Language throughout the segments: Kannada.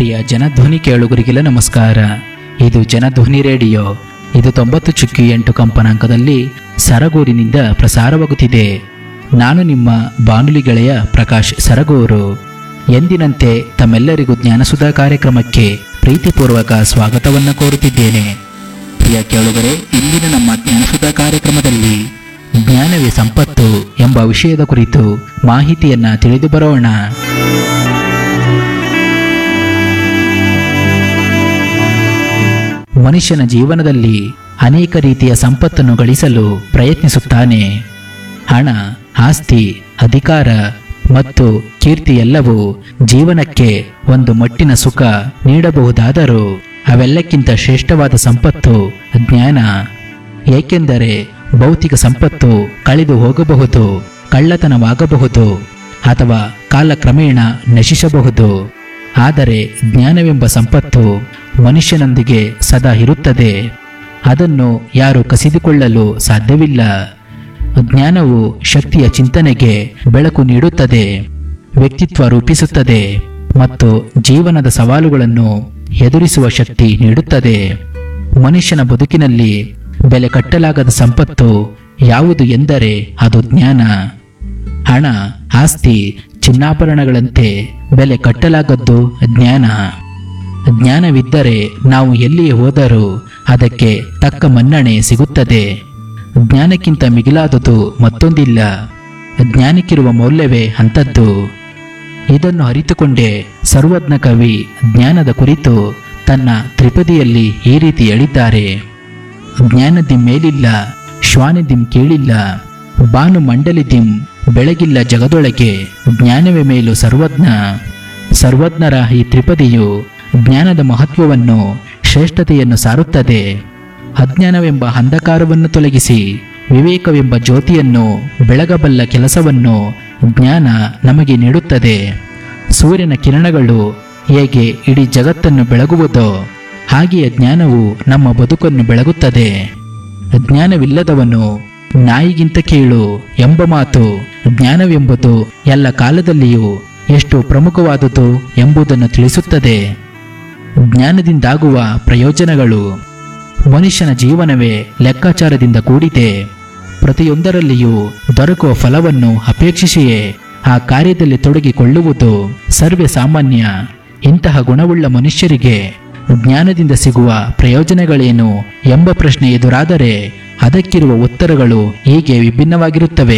ಪ್ರಿಯ ಜನಧ್ವನಿ ಕೇಳುಗರಿಗೆಲ್ಲ ನಮಸ್ಕಾರ ಇದು ಜನಧ್ವನಿ ರೇಡಿಯೋ ಇದು ತೊಂಬತ್ತು ಚುಕ್ಕಿ ಎಂಟು ಕಂಪನಾಂಕದಲ್ಲಿ ಸರಗೂರಿನಿಂದ ಪ್ರಸಾರವಾಗುತ್ತಿದೆ ನಾನು ನಿಮ್ಮ ಬಾನುಲಿ ಗೆಳೆಯ ಪ್ರಕಾಶ್ ಸರಗೂರು ಎಂದಿನಂತೆ ತಮ್ಮೆಲ್ಲರಿಗೂ ಜ್ಞಾನಸುಧಾ ಕಾರ್ಯಕ್ರಮಕ್ಕೆ ಪ್ರೀತಿಪೂರ್ವಕ ಸ್ವಾಗತವನ್ನು ಕೋರುತ್ತಿದ್ದೇನೆ ಪ್ರಿಯ ಕೇಳುಗರೆ ಇಂದಿನ ನಮ್ಮ ಜ್ಞಾನಸುಧಾ ಕಾರ್ಯಕ್ರಮದಲ್ಲಿ ಜ್ಞಾನವೇ ಸಂಪತ್ತು ಎಂಬ ವಿಷಯದ ಕುರಿತು ಮಾಹಿತಿಯನ್ನ ತಿಳಿದು ಬರೋಣ ಮನುಷ್ಯನ ಜೀವನದಲ್ಲಿ ಅನೇಕ ರೀತಿಯ ಸಂಪತ್ತನ್ನು ಗಳಿಸಲು ಪ್ರಯತ್ನಿಸುತ್ತಾನೆ ಹಣ ಆಸ್ತಿ ಅಧಿಕಾರ ಮತ್ತು ಕೀರ್ತಿ ಎಲ್ಲವೂ ಜೀವನಕ್ಕೆ ಒಂದು ಮಟ್ಟಿನ ಸುಖ ನೀಡಬಹುದಾದರೂ ಅವೆಲ್ಲಕ್ಕಿಂತ ಶ್ರೇಷ್ಠವಾದ ಸಂಪತ್ತು ಜ್ಞಾನ ಏಕೆಂದರೆ ಭೌತಿಕ ಸಂಪತ್ತು ಕಳೆದು ಹೋಗಬಹುದು ಕಳ್ಳತನವಾಗಬಹುದು ಅಥವಾ ಕಾಲಕ್ರಮೇಣ ನಶಿಸಬಹುದು ಆದರೆ ಜ್ಞಾನವೆಂಬ ಸಂಪತ್ತು ಮನುಷ್ಯನೊಂದಿಗೆ ಸದಾ ಇರುತ್ತದೆ ಅದನ್ನು ಯಾರು ಕಸಿದುಕೊಳ್ಳಲು ಸಾಧ್ಯವಿಲ್ಲ ಜ್ಞಾನವು ಶಕ್ತಿಯ ಚಿಂತನೆಗೆ ಬೆಳಕು ನೀಡುತ್ತದೆ ವ್ಯಕ್ತಿತ್ವ ರೂಪಿಸುತ್ತದೆ ಮತ್ತು ಜೀವನದ ಸವಾಲುಗಳನ್ನು ಎದುರಿಸುವ ಶಕ್ತಿ ನೀಡುತ್ತದೆ ಮನುಷ್ಯನ ಬದುಕಿನಲ್ಲಿ ಬೆಲೆ ಕಟ್ಟಲಾಗದ ಸಂಪತ್ತು ಯಾವುದು ಎಂದರೆ ಅದು ಜ್ಞಾನ ಹಣ ಆಸ್ತಿ ಚಿನ್ನಾಭರಣಗಳಂತೆ ಬೆಲೆ ಕಟ್ಟಲಾಗದ್ದು ಜ್ಞಾನ ಜ್ಞಾನವಿದ್ದರೆ ನಾವು ಎಲ್ಲಿಯೇ ಹೋದರೂ ಅದಕ್ಕೆ ತಕ್ಕ ಮನ್ನಣೆ ಸಿಗುತ್ತದೆ ಜ್ಞಾನಕ್ಕಿಂತ ಮಿಗಿಲಾದುದು ಮತ್ತೊಂದಿಲ್ಲ ಜ್ಞಾನಕ್ಕಿರುವ ಮೌಲ್ಯವೇ ಅಂಥದ್ದು ಇದನ್ನು ಅರಿತುಕೊಂಡೇ ಸರ್ವಜ್ಞ ಕವಿ ಜ್ಞಾನದ ಕುರಿತು ತನ್ನ ತ್ರಿಪದಿಯಲ್ಲಿ ಈ ರೀತಿ ಹೇಳಿದ್ದಾರೆ ಜ್ಞಾನದಿಂ ಮೇಲಿಲ್ಲ ಶ್ವಾನದಿಂ ಕೇಳಿಲ್ಲ ಬಾನು ಮಂಡಲಿದಿಂ ಬೆಳಗಿಲ್ಲ ಜಗದೊಳಗೆ ಜ್ಞಾನವೇ ಮೇಲು ಸರ್ವಜ್ಞ ಸರ್ವಜ್ಞರ ಈ ತ್ರಿಪದಿಯು ಜ್ಞಾನದ ಮಹತ್ವವನ್ನು ಶ್ರೇಷ್ಠತೆಯನ್ನು ಸಾರುತ್ತದೆ ಅಜ್ಞಾನವೆಂಬ ಅಂಧಕಾರವನ್ನು ತೊಲಗಿಸಿ ವಿವೇಕವೆಂಬ ಜ್ಯೋತಿಯನ್ನು ಬೆಳಗಬಲ್ಲ ಕೆಲಸವನ್ನು ಜ್ಞಾನ ನಮಗೆ ನೀಡುತ್ತದೆ ಸೂರ್ಯನ ಕಿರಣಗಳು ಹೇಗೆ ಇಡೀ ಜಗತ್ತನ್ನು ಬೆಳಗುವುದೋ ಹಾಗೆಯೇ ಜ್ಞಾನವು ನಮ್ಮ ಬದುಕನ್ನು ಬೆಳಗುತ್ತದೆ ಜ್ಞಾನವಿಲ್ಲದವನು ನಾಯಿಗಿಂತ ಕೀಳು ಎಂಬ ಮಾತು ಜ್ಞಾನವೆಂಬುದು ಎಲ್ಲ ಕಾಲದಲ್ಲಿಯೂ ಎಷ್ಟು ಪ್ರಮುಖವಾದುದು ಎಂಬುದನ್ನು ತಿಳಿಸುತ್ತದೆ ಜ್ಞಾನದಿಂದಾಗುವ ಪ್ರಯೋಜನಗಳು ಮನುಷ್ಯನ ಜೀವನವೇ ಲೆಕ್ಕಾಚಾರದಿಂದ ಕೂಡಿದೆ ಪ್ರತಿಯೊಂದರಲ್ಲಿಯೂ ದೊರಕುವ ಫಲವನ್ನು ಅಪೇಕ್ಷಿಸಿಯೇ ಆ ಕಾರ್ಯದಲ್ಲಿ ತೊಡಗಿಕೊಳ್ಳುವುದು ಸರ್ವೇ ಸಾಮಾನ್ಯ ಇಂತಹ ಗುಣವುಳ್ಳ ಮನುಷ್ಯರಿಗೆ ಜ್ಞಾನದಿಂದ ಸಿಗುವ ಪ್ರಯೋಜನಗಳೇನು ಎಂಬ ಪ್ರಶ್ನೆ ಎದುರಾದರೆ ಅದಕ್ಕಿರುವ ಉತ್ತರಗಳು ಹೀಗೆ ವಿಭಿನ್ನವಾಗಿರುತ್ತವೆ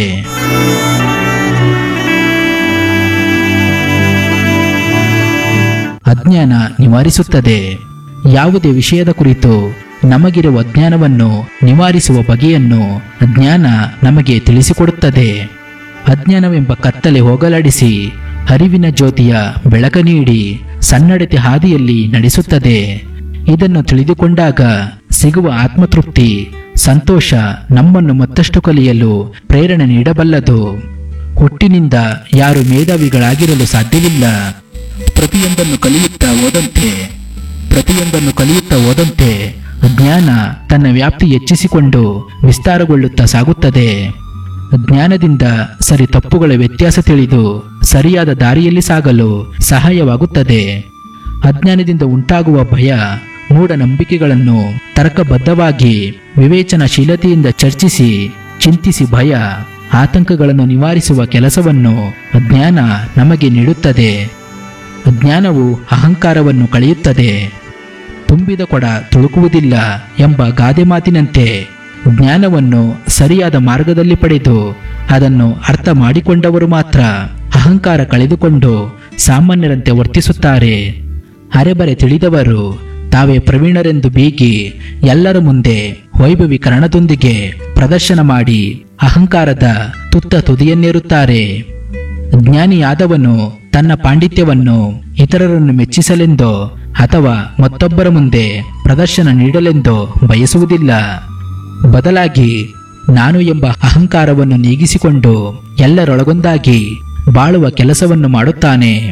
ಅಜ್ಞಾನ ನಿವಾರಿಸುತ್ತದೆ ಯಾವುದೇ ವಿಷಯದ ಕುರಿತು ನಮಗಿರುವ ಅಜ್ಞಾನವನ್ನು ನಿವಾರಿಸುವ ಬಗೆಯನ್ನು ಜ್ಞಾನ ನಮಗೆ ತಿಳಿಸಿಕೊಡುತ್ತದೆ ಅಜ್ಞಾನವೆಂಬ ಕತ್ತಲೆ ಹೋಗಲಾಡಿಸಿ ಅರಿವಿನ ಜ್ಯೋತಿಯ ಬೆಳಕ ನೀಡಿ ಸನ್ನಡತೆ ಹಾದಿಯಲ್ಲಿ ನಡೆಸುತ್ತದೆ ಇದನ್ನು ತಿಳಿದುಕೊಂಡಾಗ ಸಿಗುವ ಆತ್ಮತೃಪ್ತಿ ಸಂತೋಷ ನಮ್ಮನ್ನು ಮತ್ತಷ್ಟು ಕಲಿಯಲು ಪ್ರೇರಣೆ ನೀಡಬಲ್ಲದು ಹುಟ್ಟಿನಿಂದ ಯಾರು ಮೇಧಾವಿಗಳಾಗಿರಲು ಸಾಧ್ಯವಿಲ್ಲ ಪ್ರತಿಯೊಂದನ್ನು ಕಲಿಯುತ್ತಾ ಹೋದಂತೆ ಪ್ರತಿಯೊಂದನ್ನು ಕಲಿಯುತ್ತಾ ಹೋದಂತೆ ಜ್ಞಾನ ತನ್ನ ವ್ಯಾಪ್ತಿ ಹೆಚ್ಚಿಸಿಕೊಂಡು ವಿಸ್ತಾರಗೊಳ್ಳುತ್ತಾ ಸಾಗುತ್ತದೆ ಜ್ಞಾನದಿಂದ ಸರಿ ತಪ್ಪುಗಳ ವ್ಯತ್ಯಾಸ ತಿಳಿದು ಸರಿಯಾದ ದಾರಿಯಲ್ಲಿ ಸಾಗಲು ಸಹಾಯವಾಗುತ್ತದೆ ಅಜ್ಞಾನದಿಂದ ಉಂಟಾಗುವ ಭಯ ಮೂಢನಂಬಿಕೆಗಳನ್ನು ತರ್ಕಬದ್ಧವಾಗಿ ವಿವೇಚನಾಶೀಲತೆಯಿಂದ ಚರ್ಚಿಸಿ ಚಿಂತಿಸಿ ಭಯ ಆತಂಕಗಳನ್ನು ನಿವಾರಿಸುವ ಕೆಲಸವನ್ನು ಜ್ಞಾನ ನಮಗೆ ನೀಡುತ್ತದೆ ಜ್ಞಾನವು ಅಹಂಕಾರವನ್ನು ಕಳೆಯುತ್ತದೆ ತುಂಬಿದ ಕೊಡ ತುಳುಕುವುದಿಲ್ಲ ಎಂಬ ಗಾದೆ ಮಾತಿನಂತೆ ಜ್ಞಾನವನ್ನು ಸರಿಯಾದ ಮಾರ್ಗದಲ್ಲಿ ಪಡೆದು ಅದನ್ನು ಅರ್ಥ ಮಾಡಿಕೊಂಡವರು ಮಾತ್ರ ಅಹಂಕಾರ ಕಳೆದುಕೊಂಡು ಸಾಮಾನ್ಯರಂತೆ ವರ್ತಿಸುತ್ತಾರೆ ಅರೆಬರೆ ತಿಳಿದವರು ತಾವೇ ಪ್ರವೀಣರೆಂದು ಬೀಗಿ ಎಲ್ಲರ ಮುಂದೆ ವೈಭವೀಕರಣದೊಂದಿಗೆ ಪ್ರದರ್ಶನ ಮಾಡಿ ಅಹಂಕಾರದ ತುತ್ತ ತುದಿಯನ್ನೇರುತ್ತಾರೆ ಜ್ಞಾನಿಯಾದವನು ತನ್ನ ಪಾಂಡಿತ್ಯವನ್ನು ಇತರರನ್ನು ಮೆಚ್ಚಿಸಲೆಂದೋ ಅಥವಾ ಮತ್ತೊಬ್ಬರ ಮುಂದೆ ಪ್ರದರ್ಶನ ನೀಡಲೆಂದೋ ಬಯಸುವುದಿಲ್ಲ ಬದಲಾಗಿ ನಾನು ಎಂಬ ಅಹಂಕಾರವನ್ನು ನೀಗಿಸಿಕೊಂಡು ಎಲ್ಲರೊಳಗೊಂದಾಗಿ ಬಾಳುವ ಕೆಲಸವನ್ನು ಮಾಡುತ್ತಾನೆ